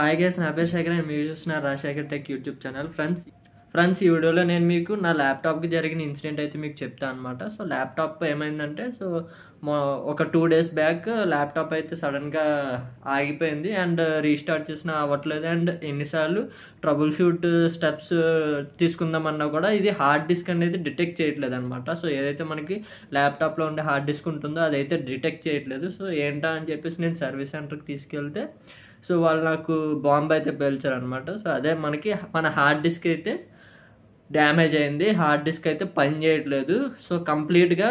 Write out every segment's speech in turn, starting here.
hi guys నా పేరు Shekhar and మీరు చూస్తున్నారు Rajasekhar tech YouTube channel friends friends ఈ వీడియోలో నేను మీకు నా ల్యాప్టాప్కి జరిగిన ఇన్సిడెంట్ అయితే మీకు చెప్తాను అనమాట సో ల్యాప్టాప్ ఏమైందంటే సో మా ఒక టూ డేస్ బ్యాక్ ల్యాప్టాప్ అయితే సడన్గా ఆగిపోయింది అండ్ రీస్టార్ట్ చేసినా అవ్వట్లేదు అండ్ ఎన్నిసార్లు ట్రబుల్ షూట్ స్టెప్స్ తీసుకుందామన్నా కూడా ఇది హార్డ్ డిస్క్ అనేది డిటెక్ట్ చేయట్లేదు అనమాట సో ఏదైతే మనకి ల్యాప్టాప్లో ఉండే హార్డ్ డిస్క్ ఉంటుందో అదైతే డిటెక్ట్ చేయట్లేదు సో ఏంటా అని చెప్పేసి నేను సర్వీస్ సెంటర్కి తీసుకెళ్తే సో వాళ్ళు నాకు బాంబ్ అయితే పేల్చారు అనమాట సో అదే మనకి మన హార్డ్ డిస్క్ అయితే డ్యామేజ్ అయింది హార్డ్ డిస్క్ అయితే పని చేయట్లేదు సో కంప్లీట్గా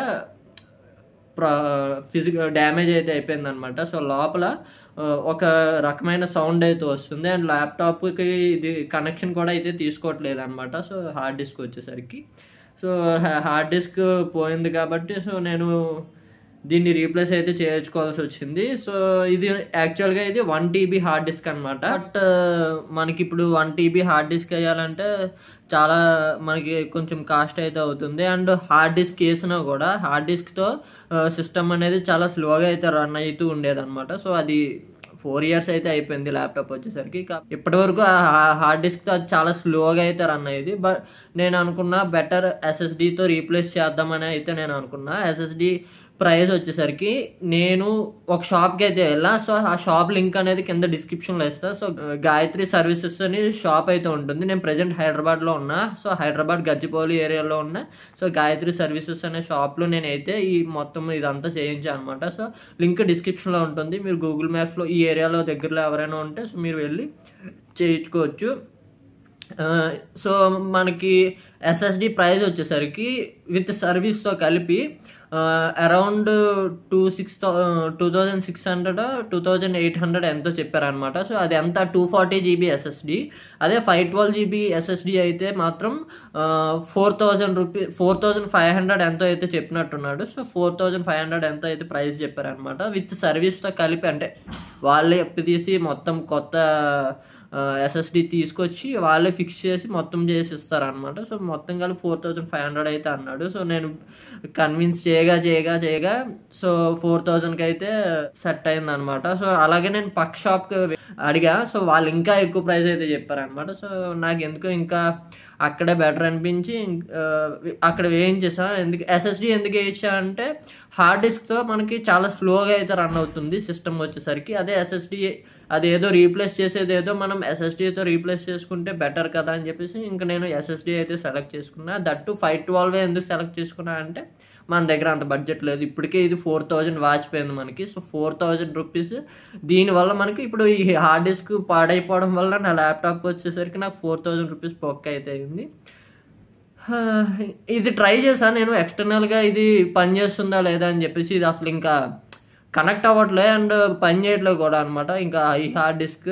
ఫిజికల్ డ్యామేజ్ అయితే అయిపోయింది అనమాట సో లోపల ఆ, ఒక రకమైన సౌండ్ అయితే వస్తుంది అండ్ ల్యాప్టాప్కి ఇది కనెక్షన్ కూడా అయితే తీసుకోవట్లేదు అనమాట సో హార్డ్ డిస్క్ వచ్చేసరికి సో హార్డ్ డిస్క్ పోయింది కాబట్టి సో నేను దీన్ని రీప్లేస్ అయితే చేయించుకోవాల్సి వచ్చింది సో ఇది యాక్చువల్గా ఇది వన్ టీబీ హార్డ్ డిస్క్ అనమాట బట్ మనకి ఇప్పుడు వన్ టీబీ హార్డ్ డిస్క్ వేయాలంటే చాలా మనకి కొంచెం కాస్ట్ అయితే అవుతుంది అండ్ హార్డ్ డిస్క్ వేసినా కూడా హార్డ్ డిస్క్తో సిస్టమ్ అనేది చాలా స్లోగా అయితే రన్ అవుతూ ఉండేది అనమాట సో అది ఫోర్ ఇయర్స్ అయితే అయిపోయింది ల్యాప్టాప్ వచ్చేసరికి కా- ఇప్పటివరకు హార్డ్ డిస్క్ అది చాలా స్లోగా అయితే రన్ అయ్యేది బట్ నేను అనుకున్నా బెటర్ ఎస్ఎస్డితో రీప్లేస్ చేద్దామని అయితే నేను అనుకున్నా ఎస్ఎస్డి ప్రైస్ వచ్చేసరికి నేను ఒక షాప్కి అయితే వెళ్ళా సో ఆ షాప్ లింక్ అనేది కింద డిస్క్రిప్షన్లో ఇస్తా సో గాయత్రి సర్వీసెస్ అని షాప్ అయితే ఉంటుంది నేను ప్రజెంట్ హైదరాబాద్లో ఉన్నా సో హైదరాబాద్ గచ్చిపోలి ఏరియాలో ఉన్నా సో గాయత్రి సర్వీసెస్ అనే షాప్లో నేనైతే ఈ మొత్తం ఇదంతా చేయించాను అనమాట సో లింక్ డిస్క్రిప్షన్లో ఉంటుంది మీరు గూగుల్ మ్యాప్స్లో ఈ ఏరియాలో దగ్గరలో ఎవరైనా ఉంటే సో మీరు వెళ్ళి చేయించుకోవచ్చు ఆ, సో మనకి ఎస్ఎస్డి ప్రైస్ వచ్చేసరికి విత్ సర్వీస్తో కలిపి around two six two thousand six hundred two thousand eight hundred ఎంతో చెప్పారనమాట సో అది ఎంత టూ ఫార్టీ జీబీ ఎస్ఎస్డి అదే ఫైవ్ ట్వెల్వ్ జీబీ ఎస్ఎస్డి అయితే మాత్రం four thousand rupee four thousand five hundred ఎంతో అయితే చెప్పినట్టున్నాడు so four thousand five hundred ఎంతో అయితే ప్రైస్ చెప్పారనమాట విత్ సర్వీస్తో కలిపి అంటే వాళ్ళే ఎప్పి తీసి మొత్తం కొత్త ఎస్ఎస్డి తీసుకొచ్చి వాళ్ళే ఫిక్స్ చేసి మొత్తం చేసి ఇస్తారనమాట సో మొత్తం కలిపి ఫోర్ థౌజండ్ ఫైవ్ హండ్రెడ్ అయితే అన్నాడు సో నేను కన్విన్స్ చేయగా చేయగా చేయగా సో ఫోర్ థౌజండ్కి అయితే సెట్ అయింది అనమాట సో అలాగే నేను పక్క షాప్కి అడిగా సో వాళ్ళు ఇంకా ఎక్కువ ప్రైస్ అయితే చెప్పారనమాట సో నాకు ఎందుకో ఇంకా అక్కడే బెటర్ అనిపించి ఆ, అక్కడ వేయించేసా ఎందుకు ఎస్ఎస్డి ఎందుకు వేయించా అంటే హార్డ్ డిస్క్తో మనకి చాలా స్లోగా అయితే రన్ అవుతుంది సిస్టమ్ వచ్చేసరికి అదే ఎస్ఎస్డి అదేదో రీప్లేస్ చేసేది ఏదో మనం ఎస్ఎస్డితో రీప్లేస్ చేసుకుంటే బెటర్ కదా అని చెప్పేసి ఇంకా నేను ఎస్ఎస్డి అయితే సెలెక్ట్ చేసుకున్నా దట్టు ఫైవ్ ట్వెల్వ్ ఎందుకు సెలెక్ట్ చేసుకున్నా అంటే మన దగ్గర అంత బడ్జెట్ లేదు ఇప్పటికే ఇది ఫోర్ థౌజండ్ వాచిపోయింది మనకి సో ఫోర్ థౌజండ్ రూపీస్ దీనివల్ల మనకి ఇప్పుడు ఈ హార్డ్ డిస్క్ పాడైపోవడం వల్ల నా ల్యాప్టాప్ వచ్చేసరికి నాకు ఫోర్ థౌజండ్ రూపీస్ పొక్క అయితే అయింది హా, ఇది ట్రై చేశాను నేను ఎక్స్టర్నల్గా ఇది పని చేస్తుందా లేదా అని చెప్పేసి ఇది అసలు ఇంకా కనెక్ట్ అవ్వట్లే అండ్ పని చేయట్లేదు కూడా అనమాట ఇంకా ఈ హార్డ్ డిస్క్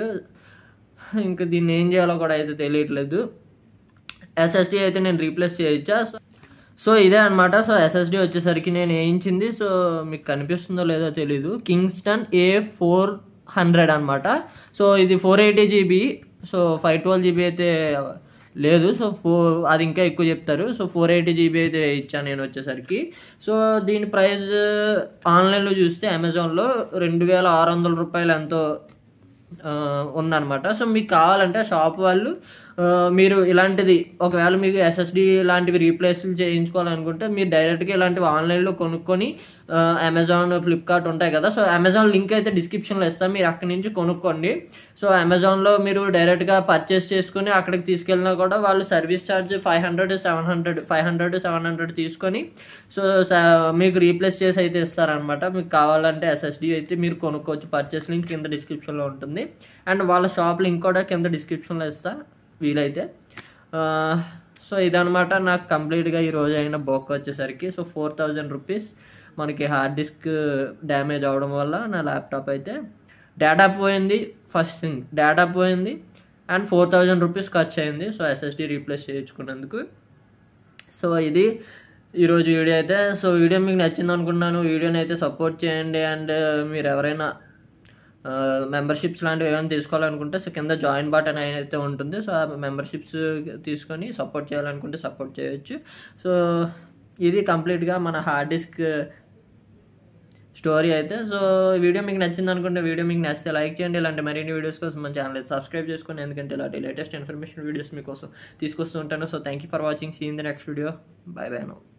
ఇంకా దీన్ని ఏం చేయాలో కూడా అయితే తెలియట్లేదు ఎస్ఎస్డి అయితే నేను రీప్లేస్ చేయొచ్చా సో- సో ఇదే అనమాట సో ఎస్ఎస్డి వచ్చేసరికి నేను వేయించింది సో మీకు కనిపిస్తుందో లేదో తెలీదు కింగ్స్టన్ ఏ ఫోర్ హండ్రెడ్ అనమాట సో ఇది four eighty GB so five twelve GB అయితే లేదు సో ఫోర్ అది ఇంకా ఎక్కువ చెప్తారు సో ఫోర్ ఎయిటీ జీబీ అయితే ఇచ్చాను నేను వచ్చేసరికి సో దీని ప్రైస్ ఆన్లైన్లో చూస్తే అమెజాన్లో రెండు వేల ఆరు వందల రూపాయలు ఎంతో ఆ, ఉందన్నమాట సో మీకు కావాలంటే షాప్ వాళ్ళు ఆ, మీరు ఇలాంటిది ఒకవేళ మీకు ఎస్ఎస్డి లాంటివి రీప్లేస్ చేయించుకోవాలనుకుంటే మీరు డైరెక్ట్గా ఇలాంటివి ఆన్లైన్లో కొనుక్కొని ఆ, అమెజాన్ ఫ్లిప్కార్ట్ ఉంటాయి కదా సో అమెజాన్ లింక్ అయితే డిస్క్రిప్షన్లో ఇస్తాను మీరు అక్కడి నుంచి కొనుక్కోండి సో అమెజాన్లో మీరు డైరెక్ట్గా పర్చేస్ చేసుకుని అక్కడికి తీసుకెళ్ళినా కూడా వాళ్ళు service charge five hundred seven hundred five hundred seven hundred తీసుకొని సో స- మీకు రీప్లేస్ చేసి అయితే ఇస్తారనమాట మీకు కావాలంటే ఎస్ఎస్డి అయితే మీరు కొనుక్కోవచ్చు పర్చేస్ లింక్ కింద డిస్క్రిప్షన్లో ఉంటుంది అండ్ వాళ్ళ షాప్ లింక్ కూడా కింద డిస్క్రిప్షన్లో ఇస్తా వీలైతే ఆ, సో ఇదనమాట నాకు కంప్లీట్గా ఈ రోజు అయిన బొక్క వచ్చేసరికి సో ఫోర్ థౌజండ్ రూపీస్ మనకి హార్డ్ డిస్క్ డ్యామేజ్ అవడం వల్ల నా ల్యాప్టాప్ అయితే డేటా పోయింది ఫస్ట్ థింగ్ డేటా పోయింది అండ్ ఫోర్ థౌజండ్ రూపీస్ ఖర్చు అయింది సో ఎస్ఎస్డి రీప్లేస్ చేయించుకున్నందుకు సో ఇది ఈరోజు వీడియో అయితే సో వీడియో మీకు నచ్చింది అనుకున్నాను వీడియోని అయితే సపోర్ట్ చేయండి అండ్ మీరు ఎవరైనా మెంబర్షిప్స్ లాంటివి ఏమైనా తీసుకోవాలనుకుంటే సో కింద జాయిన్ బటన్ అయితే ఉంటుంది సో ఆ మెంబర్షిప్స్ తీసుకొని సపోర్ట్ చేయాలనుకుంటే సపోర్ట్ చేయొచ్చు సో ఇది కంప్లీట్గా మన హార్డ్ డిస్క్ స్టోరీ అయితే సో వీడియో మీకు నచ్చింది అనుకుంటే వీడియో మీకు నచ్చితే లైక్ చేయండి ఇలాంటి మరిన్ని వీడియోస్ కోసం మన ఛానల్ అయితే సబ్స్క్రైబ్ చేసుకోండి ఎందుకంటే ఇలాంటి లేటెస్ట్ ఇన్ఫర్మేషన్ వీడియోస్ మీకోసం తీసుకొస్తూ ఉంటాను so thank you for watching see in the next video bye bye no